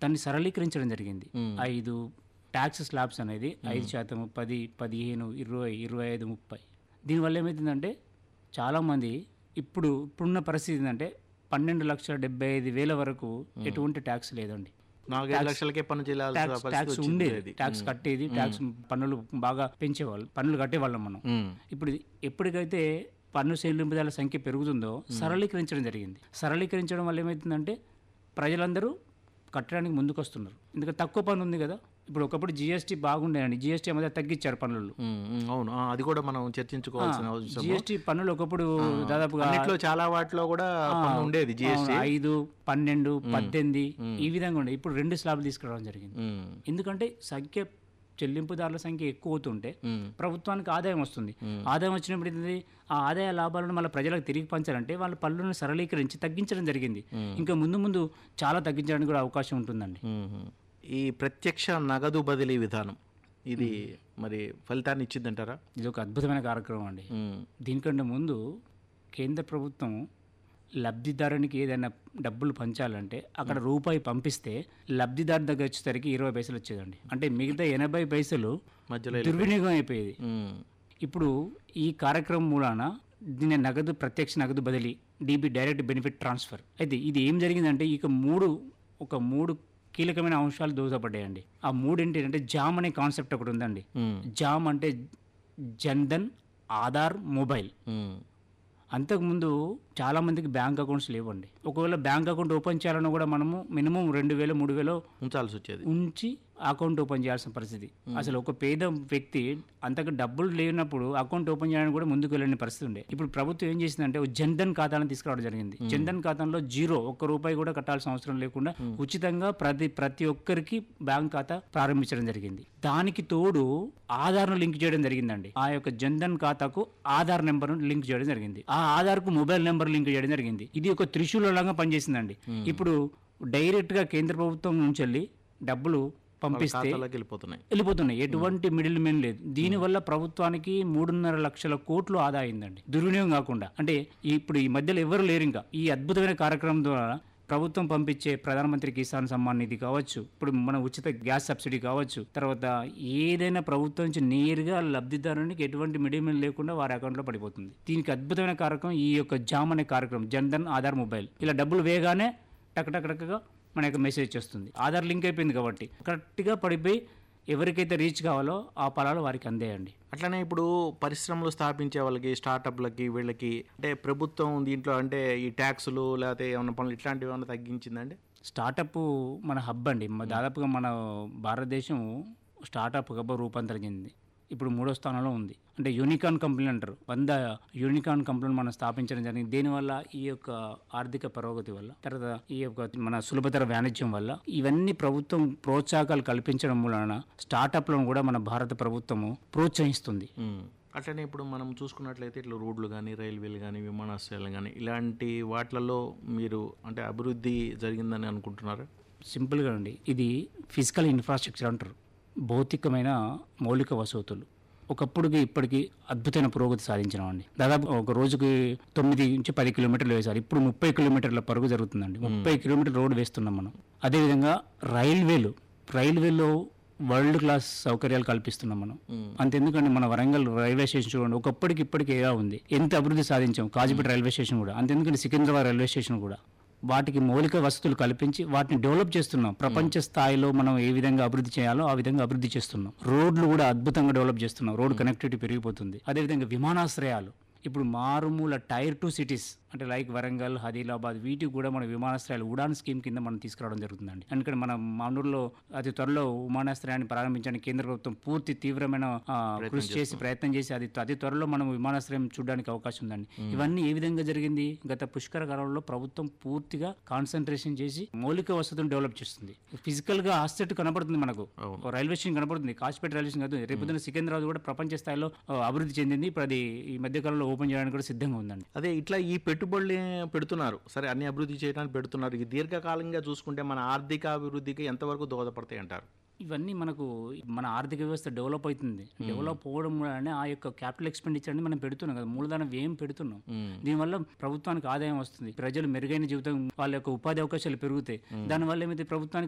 దాన్ని సరళీకరించడం జరిగింది ఐదు ట్యాక్స్ స్లాబ్స్ అనేది ఐదు శాతం పది పదిహేను ఇరవై ఇరవై ఐదు ముప్పై దీనివల్ల ఏమవుతుందంటే చాలామంది ఇప్పుడు ఇప్పుడున్న పరిస్థితి ఏంటంటే పన్నెండు లక్షల డెబ్బై ఐదు వేల వరకు ఎటువంటి ట్యాక్స్ లేదండి నాలుగైదు లక్షలకే పన్ను చేయాల్సిన ట్యాక్స్ పరిస్థితి ట్యాక్స్ వచ్చింది ఉండేది అది. ట్యాక్స్ కట్టేది ట్యాక్స్ పన్నులు బాగా పెంచేవాళ్ళు పన్నులు కట్టేవాళ్ళం మనం ఉమ్. ఇప్పుడు ఎప్పటికైతే పన్ను చెల్లింపుదారుల సంఖ్య పెరుగుతుందో సరళీకరించడం జరిగింది సరళీకరించడం వల్ల ఏమవుతుందంటే ప్రజలందరూ కట్టడానికి ముందుకు వస్తున్నారు ఎందుకంటే తక్కువ పన్ను ఉంది కదా ఇప్పుడు ఒకప్పుడు జిఎస్టీ బాగుండేనండి జిఎస్టీ మధ్య తగ్గించారు పన్నులు ఉమ్, ఉమ్, అవును ఆ, అది కూడా మనం చర్చించుకోవాల్సిన అవసరం జిఎస్టీ పన్నులు ఒకప్పుడు దాదాపుగా అన్నిట్లో చాలా వాటిలో కూడా పన్ను ఉండేది జిఎస్టీ అవును, ఐదు పన్నెండు పద్దెనిమిది ఈ విధంగా ఉండే ఇప్పుడు రెండు స్లాబ్లు తీసుకురావడం జరిగింది ఎందుకంటే సంఖ్య చెల్లింపుదారుల సంఖ్య ఎక్కువ అవుతుంటే ప్రభుత్వానికి ఆదాయం వస్తుంది ఆదాయం వచ్చినప్పుడు ఏంటంటే ఆ ఆదాయ లాభాలను మళ్ళీ ప్రజలకు తిరిగి పంచాలంటే వాళ్ళ పన్నులను సరళీకరించి తగ్గించడం జరిగింది ఇంకా ముందు ముందు చాలా తగ్గించడానికి కూడా అవకాశం ఉంటుందండి ఈ ప్రత్యక్ష నగదు బదిలీ విధానం ఇది మరి ఫలితాన్ని ఇచ్చిందంటారా ఇది ఒక అద్భుతమైన కార్యక్రమం అండి ఉమ్, దీనికంటే ముందు కేంద్ర ప్రభుత్వం లబ్ధిదారునికి ఏదైనా డబ్బులు పంచాలంటే అక్కడ రూపాయి పంపిస్తే లబ్ధిదారు దగ్గర వచ్చేసరికి ఇరవై పైసలు వచ్చేదండి అంటే మిగతా ఎనభై పైసలు మధ్యలో దుర్వినియోగం అయిపోయేది ఉమ్, ఇప్పుడు ఈ కార్యక్రమం మూలాన దీని నగదు ప్రత్యక్ష నగదు బదిలీ డీబీ డైరెక్ట్ బెనిఫిట్ ట్రాన్స్ఫర్ అయితే ఇది ఏం జరిగిందంటే ఇక మూడు ఒక మూడు కీలకమైన అంశాలు దోహదపడ్డాయండి ఆ మూడేంటి అంటే జామ్ అనే కాన్సెప్ట్ ఒకటి ఉందండి ఉమ్, జామ్ అంటే జన్ధన్ ఆధార్ మొబైల్ ఉమ్, అంతకుముందు చాలా మందికి బ్యాంక్ అకౌంట్స్ లేవండి ఒకవేళ బ్యాంక్ అకౌంట్ ఓపెన్ చేయాలన్నా కూడా మనము మినిమం రెండు వేలు మూడు వేలు ఉంచాల్సి వచ్చేది ఉంచి అకౌంట్ ఓపెన్ చేయాల్సిన పరిస్థితి అసలు ఒక పేద వ్యక్తి అంతకు డబ్బులు లేనప్పుడు అకౌంట్ ఓపెన్ చేయడానికి కూడా ముందుకు వెళ్ళని పరిస్థితి ఉండే ఇప్పుడు ప్రభుత్వం ఏం చేసిందంటే ఒక జన్ధన్ ఖాతాను తీసుకురావడం జరిగింది జన్ధన్ ఖాతాలో జీరో ఒక్క రూపాయి కూడా కట్టాల్సిన అవసరం లేకుండా ఉచితంగా ప్రతి ప్రతి ఒక్కరికి బ్యాంక్ ఖాతా ప్రారంభించడం జరిగింది దానికి తోడు ఆధార్ను లింక్ చేయడం జరిగిందండి ఆ యొక్క జన్ధన్ ఖాతాకు ఆధార్ నెంబర్ లింక్ చేయడం జరిగింది ఆ ఆధార్ కు మొబైల్ నెంబర్ లింక్ చేయడం జరిగింది ఇది ఒక త్రిశూలంగా పనిచేసిందండి ఇప్పుడు డైరెక్ట్ గా కేంద్ర ప్రభుత్వం నుంచి వెళ్ళి డబ్బులు పంపిస్తే ఖాతాలోకి వెళ్ళిపోతున్నాయి వెళ్ళిపోతున్నాయి ఎటువంటి మిడిల్ మెన్ లేదు దీనివల్ల ప్రభుత్వానికి మూడున్నర లక్షల కోట్లు ఆదా అయిందండి దుర్వినియోగం కాకుండా అంటే ఇప్పుడు ఈ మధ్యలో ఎవరు లేరు ఇంకా ఈ అద్భుతమైన కార్యక్రమం ద్వారా ప్రభుత్వం పంపించే ప్రధానమంత్రి కిసాన్ సమ్మాన్ నిధి కావచ్చు ఇప్పుడు మన ఉచిత గ్యాస్ సబ్సిడీ కావచ్చు తర్వాత ఏదైనా ప్రభుత్వం నుంచి నేరుగా లబ్ధిదారునికి ఎటువంటి మిడిల్ లేకుండా వారి అకౌంట్లో పడిపోతుంది దీనికి అద్భుతమైన కార్యక్రమం ఈ యొక్క జామ్ అనే కార్యక్రమం జన్ధన్ ఆధార్ మొబైల్ ఇలా డబ్బులు వేగానే టక్ టక్ టక్గా మన యొక్క మెసేజ్ వస్తుంది ఆధార్ లింక్ అయిపోయింది కాబట్టి కరెక్ట్గా పడిపోయి ఎవరికైతే రీచ్ కావాలో ఆ ఫలాలు వారికి అందేయండి అట్లనే ఇప్పుడు పరిశ్రమలు స్థాపించే వాళ్ళకి స్టార్టప్లకి వీళ్ళకి అంటే ప్రభుత్వం దీంట్లో అంటే ఈ ట్యాక్సులు లేకపోతే ఏమైనా పనులు ఇట్లాంటివి ఏమైనా తగ్గించిందండి స్టార్టప్ మన హబ్ అండి మ- దాదాపుగా మన భారతదేశం స్టార్టప్ హబ్ రూపాంతరం చెందింది ఇప్పుడు మూడో స్థానంలో ఉంది అంటే యూనికాన్ కంపెనీ అంటారు వంద యూనికాన్ కంపెనీలు మనం స్థాపించడం జరిగింది దీనివల్ల ఈ యొక్క ఆర్థిక పురోగతి వల్ల తర్వాత ఈ యొక్క మన సులభతర వాణిజ్యం వల్ల ఇవన్నీ ప్రభుత్వం ప్రోత్సాహకాలు కల్పించడం వలన స్టార్టప్లను కూడా మన భారత ప్రభుత్వము ప్రోత్సహిస్తుంది ఉమ్. అట్లనే ఇప్పుడు మనం చూసుకున్నట్లయితే ఇట్లా రోడ్లు కానీ రైల్వేలు కానీ విమానాశ్రయాలు కానీ ఇలాంటి వాటిలలో మీరు అంటే అభివృద్ధి జరిగిందని అనుకుంటున్నారా సింపుల్గా అండి ఇది ఫిజికల్ ఇన్ఫ్రాస్ట్రక్చర్ అంటారు భౌతికమైన మౌలిక వసతులు ఒకప్పుడుకి ఇప్పటికి అద్భుతమైన పురోగతి సాధించినామండి దాదాపు ఒక రోజుకి తొమ్మిది నుంచి పది కిలోమీటర్లు వేశారు ఇప్పుడు ముప్పై కిలోమీటర్ల పరుగు జరుగుతుందండి ముప్పై కిలోమీటర్ రోడ్డు వేస్తున్నాం మనం అదేవిధంగా రైల్వేలు రైల్వేలో వరల్డ్ క్లాస్ సౌకర్యాలు కల్పిస్తున్నాం మనం అంతెందుకండి మన వరంగల్ రైల్వే స్టేషన్ చూడండి ఒకప్పటికి ఇప్పటికి ఎలా ఉంది ఎంత అభివృద్ధి సాధించాం కాజీపేట రైల్వే స్టేషన్ కూడా అంతెందుకండి సికింద్రాబాద్ రైల్వే స్టేషన్ కూడా వాటికి మౌలిక వసతులు కల్పించి వాటిని డెవలప్ చేస్తున్నాం ప్రపంచ స్థాయిలో మనం ఏ విధంగా అభివృద్ధి చేయాలో ఆ విధంగా అభివృద్ధి చేస్తున్నాం రోడ్లు కూడా అద్భుతంగా డెవలప్ చేస్తున్నాం రోడ్ కనెక్టివిటీ పెరిగిపోతుంది అదేవిధంగా విమానాశ్రయాలు ఇప్పుడు మారుమూల టైర్ టూ సిటీస్ అంటే లైక్ వరంగల్ ఆదిలాబాద్ వీటికి కూడా మన విమానాశ్రయాలు ఉడాన్ స్కీమ్ కింద మనం తీసుకురావడం జరుగుతుందండి ఎందుకంటే మన మానూరులో అతి త్వరలో విమానాశ్రయాన్ని ప్రారంభించడానికి కేంద్ర ప్రభుత్వం పూర్తి తీవ్రమైన ఆ, కృషి చేసి ప్రయత్నం చేసి అది అతి త్వరలో మనం విమానాశ్రయం చూడడానికి అవకాశం ఉందండి ఇవన్నీ ఏ విధంగా జరిగింది గత పుష్కర కాలంలో ప్రభుత్వం పూర్తిగా కాన్సన్ట్రేషన్ చేసి మౌలిక వసతులను డెవలప్ చేస్తుంది ఫిజికల్ గా ఆస్సెట్ కనబడుతుంది మనకు ఓ రైల్వే స్టేషన్ కనబడుతుంది కాశీపేట రైల్వే స్టేషన్ కాదు రేపు సికింద్రాబాద్ కూడా ప్రపంచ స్థాయిలో ఆ, అభివృద్ధి చెందింది ఇప్పుడు అది ఈ మధ్య కాలంలో ఓపెన్ చేయడానికి కూడా సిద్ధంగా ఉందండి అదే ఇట్లా ఈ పెట్టుబడులు పెడుతున్నారు సరే అన్ని అభివృద్ధి చేయడానికి పెడుతున్నారు ఈ దీర్ఘకాలంగా చూసుకుంటే మన ఆర్థిక అభివృద్ధికి ఎంతవరకు దోహదపడతాయి అంటారు ఇవన్నీ మనకు మన ఆర్థిక వ్యవస్థ డెవలప్ అవుతుంది డెవలప్ అవ్వడం వల్లనే ఆ యొక్క క్యాపిటల్ ఎక్స్పెండిచర్ అనేది మనం పెడుతున్నాం కదా మూలధనం వ్యయం పెడుతున్నాం దీనివల్ల ప్రభుత్వానికి ఆదాయం వస్తుంది ప్రజలు మెరుగైన జీవితం వాళ్ళ యొక్క ఉపాధి అవకాశాలు పెరుగుతాయి దానివల్ల ఏమైతే ప్రభుత్వానికి